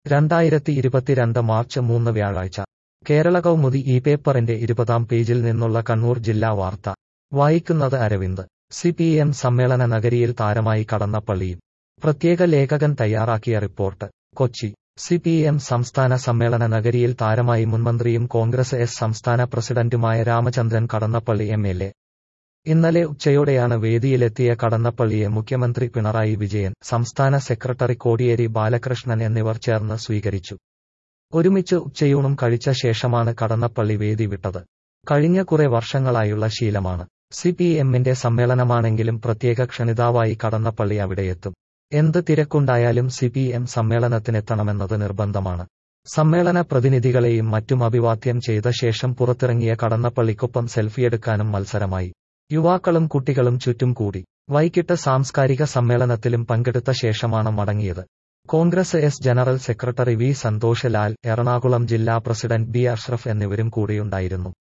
രണ്ടായിരത്തി ഇരുപത്തിരണ്ട് മാർച്ച് മൂന്ന് വ്യാഴാഴ്ച കേരള കൗമുദി ഈ പേപ്പറിന്റെ ഇരുപതാം പേജിൽ നിന്നുള്ള കണ്ണൂർ ജില്ലാ വാർത്ത വായിക്കുന്നത് അരവിന്ദ് സി പി എം സമ്മേളന നഗരിയിൽ താരമായി കടന്നപ്പള്ളിയും പ്രത്യേക ലേഖകൻ തയ്യാറാക്കിയ report Kochi C P M സംസ്ഥാന സമ്മേളന നഗരിയിൽ താരമായി മുൻമന്ത്രിയും കോൺഗ്രസ് എസ് സംസ്ഥാന പ്രസിഡന്റുമായ Ramachandran Kadannappally M L A ഇന്നലെ ഉച്ചയോടെയാണ് വേദിയിലെത്തിയ കടന്നപ്പള്ളിയെ മുഖ്യമന്ത്രി പിണറായി വിജയൻ സംസ്ഥാന സെക്രട്ടറി കോടിയേരി ബാലകൃഷ്ണൻ എന്നിവർ ചേർന്ന് സ്വീകരിച്ചു ഒരുമിച്ച് ഉച്ചയൂണും കഴിച്ച ശേഷമാണ് കടന്നപ്പള്ളി വേദി വിട്ടത് കഴിഞ്ഞ കുറെ വർഷങ്ങളായുള്ള ശീലമാണ് സി പി എമ്മിന്റെ സമ്മേളനമാണെങ്കിലും പ്രത്യേക ക്ഷണിതാവായി കടന്നപ്പള്ളി അവിടെയെത്തും എന്ത് തിരക്കുണ്ടായാലും സി പി എം സമ്മേളനത്തിനെത്തണമെന്നത് നിർബന്ധമാണ് സമ്മേളന പ്രതിനിധികളെയും മറ്റും അഭിവാദ്യം ചെയ്ത ശേഷം പുറത്തിറങ്ങിയ കടന്നപ്പള്ളിക്കൊപ്പം സെൽഫിയെടുക്കാനും മത്സരമായി യുവാക്കളും കുട്ടികളും ചുറ്റും കൂടി വൈകിട്ട് സാംസ്കാരിക സമ്മേളനത്തിലും പങ്കെടുത്ത ശേഷമാണ് മടങ്ങിയത് Congress S general secretary V Santhosh Lal Ernakulam ജില്ലാ പ്രസിഡന്റ് ബി അഷ്റഫ് എന്നിവരും കൂടിയുണ്ടായിരുന്നു